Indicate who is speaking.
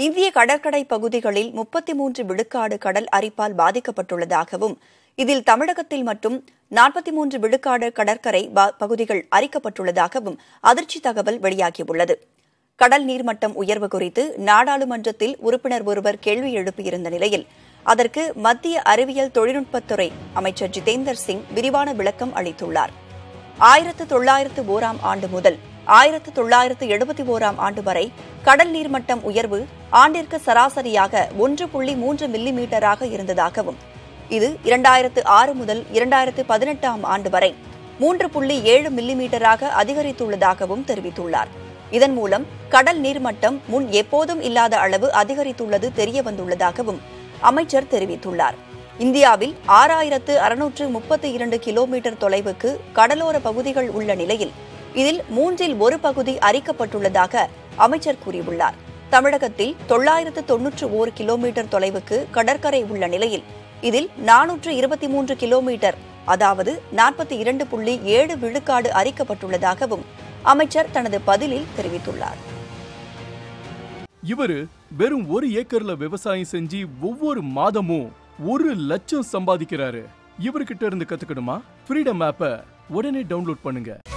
Speaker 1: இந்திய கடற்கரை பகுதிகளில் முப்பத்தி மூன்று விழுக்காடு கடல் அரிப்பால் பாதிக்கப்பட்டுள்ளதாகவும் இதில் தமிழகத்தில் மட்டும் நாற்பத்தி மூன்று விழுக்காடு கடற்கரை ப- பகுதிகள் அரிக்கப்பட்டுள்ளதாகவும் அதிர்ச்சி தகவல் வெளியாகியுள்ளது கடல் நீர்மட்டம் உயர்வு குறித்து நாடாளுமன்றத்தில் உறுப்பினர் ஒருவர் கேள்வி எழுப்பியிருந்த நிலையில் அதற்கு மத்திய அறிவியல் தொழில்நுட்பத்துறை அமைச்சர் ஜிதேந்தர் சிங் விரிவான விளக்கம் அளித்துள்ளார் ஆயிரத்து தொள்ளாயிரத்து ஓராம் ஆண்டு முதல் ஆயிரத்து தொள்ளாயிரத்து எழுபத்தி ஓராம் ஆண்டு வரை கடல் நீர்மட்டம் உயர்வு ஆண்டிற்கு சராசரியாக ஒன்று புள்ளி மூன்று மில்லி மீட்டராக இருந்ததாகவும் இது இரண்டாயிரத்து ஆறு முதல் இரண்டாயிரத்து பதினெட்டாம் ஆண்டு வரை மூன்று புள்ளி ஏழு மில்லி மீட்டராக அதிகரித்துள்ளதாகவும் தெரிவித்துள்ளார் இதன் மூலம் கடல் நீர்மட்டம் முன் எப்போதும் இல்லாத அளவு அதிகரித்துள்ளது தெரியவந்துள்ளதாகவும் அமைச்சர் தெரிவித்துள்ளார் இந்தியாவில் ஆறாயிரத்து அறுநூற்று முப்பத்தி இரண்டு கிலோமீட்டர் தொலைவுக்கு கடலோர பகுதிகள் உள்ள நிலையில் இதில் மூன்றில் ஒரு பகுதி அரிக்கப்பட்டுள்ளதாக அமைச்சர் கூறியுள்ளார் தமிழகத்தில் தொள்ளாயிரத்து தொன்னூற்று ஓர் கிலோமீட்டர் தொலைவுக்கு கடற்கரை உள்ள நிலையில் இதில் நானூற்று இருபத்தி மூன்று கிலோமீட்டர் அதாவது நாற்பத்தி இரண்டு புள்ளி ஏழு விழுக்காடு அரிக்கப்பட்டுள்ளதாகவும் அமைச்சர் தனது பதிலில் தெரிவித்துள்ளார்
Speaker 2: இவரு வெறும் ஒரு ஏக்கர்ல விவசாயம் செஞ்சு ஒவ்வொரு மாதமும் ஒரு லட்சம் சம்பாதிக்கிறாரு இவர்கிட்ட இருந்து கத்துக்கணுமா ஃப்ரீடம் ஆப்பை உடனே டவுன்லோட் பண்ணுங்க